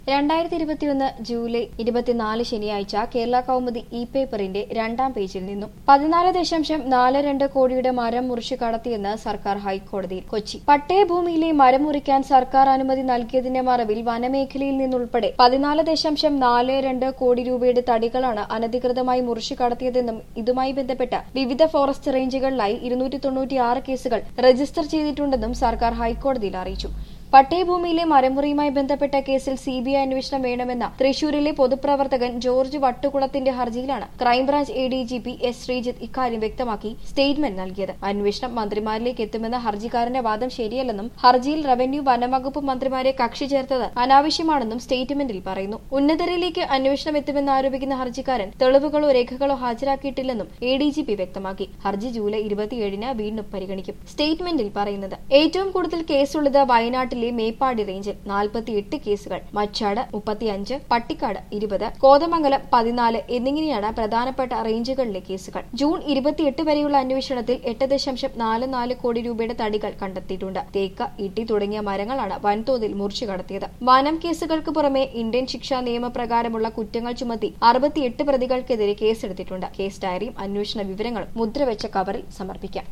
രണ്ടായിരത്തി ഇരുപത്തിയൊന്ന് ജൂലൈ ഇരുപത്തിനാല് ശനിയാഴ്ച കേരള കൗമുദി ഇ പേപ്പറിന്റെ രണ്ടാം പേജിൽ നിന്നും പതിനാല് ദശാംശം നാല് രണ്ട് കോടിയുടെ മരം മുറിച്ചു കടത്തിയെന്ന് സർക്കാർ ഹൈക്കോടതിയിൽ കൊച്ചി പട്ടയഭൂമിയിലെ മരം മുറിക്കാൻ സർക്കാർ അനുമതി നൽകിയതിന്റെ മറവിൽ വനമേഖലയിൽ നിന്നുൾപ്പെടെ പതിനാല് ദശാംശം നാല് രണ്ട് കോടി രൂപയുടെ തടികളാണ് അനധികൃതമായി മുറിച്ചു കടത്തിയതെന്നും ഇതുമായി ബന്ധപ്പെട്ട വിവിധ ഫോറസ്റ്റ് റേഞ്ചുകളിലായി ഇരുന്നൂറ്റി തൊണ്ണൂറ്റിയാറ് കേസുകൾ രജിസ്റ്റർ ചെയ്തിട്ടുണ്ടെന്നും സർക്കാർ ഹൈക്കോടതിയിൽ അറിയിച്ചു പട്ടയഭൂമിയിലെ മരമുറിയുമായി ബന്ധപ്പെട്ട കേസിൽ സിബിഐ അന്വേഷണം വേണമെന്ന തൃശൂരിലെ പൊതുപ്രവർത്തകൻ ജോർജ് വട്ടുകുളത്തിന്റെ ഹർജിയിലാണ് crime branch A D G P S Sreejith ഇക്കാര്യം വ്യക്തമാക്കി സ്റ്റേറ്റ്മെന്റ് നൽകിയത് അന്വേഷണം മന്ത്രിമാരിലേക്ക് എത്തുമെന്ന ഹർജിക്കാരന്റെ വാദം ശരിയല്ലെന്നും ഹർജിയിൽ റവന്യൂ വനംവകുപ്പ് മന്ത്രിമാരെ കക്ഷി ചേർത്തത് അനാവശ്യമാണെന്നും സ്റ്റേറ്റ്മെന്റിൽ പറയുന്നു ഉന്നതരിലേക്ക് അന്വേഷണം എത്തുമെന്ന് ആരോപിക്കുന്ന ഹർജിക്കാരൻ തെളിവുകളോ രേഖകളോ ഹാജരാക്കിയിട്ടില്ലെന്നും എ ഡി ജി പി വ്യക്തമാക്കി ഹർജി ജൂലൈ ഇരുപത്തിയേഴിന് വീണ്ടും പരിഗണിക്കും സ്റ്റേറ്റ്മെന്റിൽ പറയുന്നത് ഏറ്റവും കൂടുതൽ കേസുള്ളത് വയനാട്ടിലെ മേപ്പാടി റേഞ്ചിൽ നാൽപ്പത്തിയെട്ട് കേസുകൾ മച്ചാട് മുപ്പത്തിയഞ്ച് പട്ടിക്കാട് ഇരുപത് കോതമംഗലം പതിനാല് എന്നിങ്ങനെയാണ് പ്രധാനപ്പെട്ട റേഞ്ചുകളിലെ കേസുകൾ ജൂൺ ഇരുപത്തിയെട്ട് വരെയുള്ള അന്വേഷണത്തിൽ എട്ട് ദശാംശം നാല് നാല് കോടി രൂപയുടെ തടികൾ കണ്ടെത്തിയിട്ടുണ്ട് തേക്ക് ഇട്ടി തുടങ്ങിയ മരങ്ങളാണ് വൻതോതിൽ മുറിച്ചു കടത്തിയത് വനം കേസുകൾക്ക് പുറമെ ഇന്ത്യൻ ശിക്ഷാ നിയമപ്രകാരമുള്ള കുറ്റങ്ങൾ ചുമത്തി അറുപത്തിയെട്ട് പ്രതികൾക്കെതിരെ കേസെടുത്തിട്ടുണ്ട് കേസ് ഡയറിയും അന്വേഷണ വിവരങ്ങളും മുദ്രവെച്ച കവറിൽ സമർപ്പിക്കാം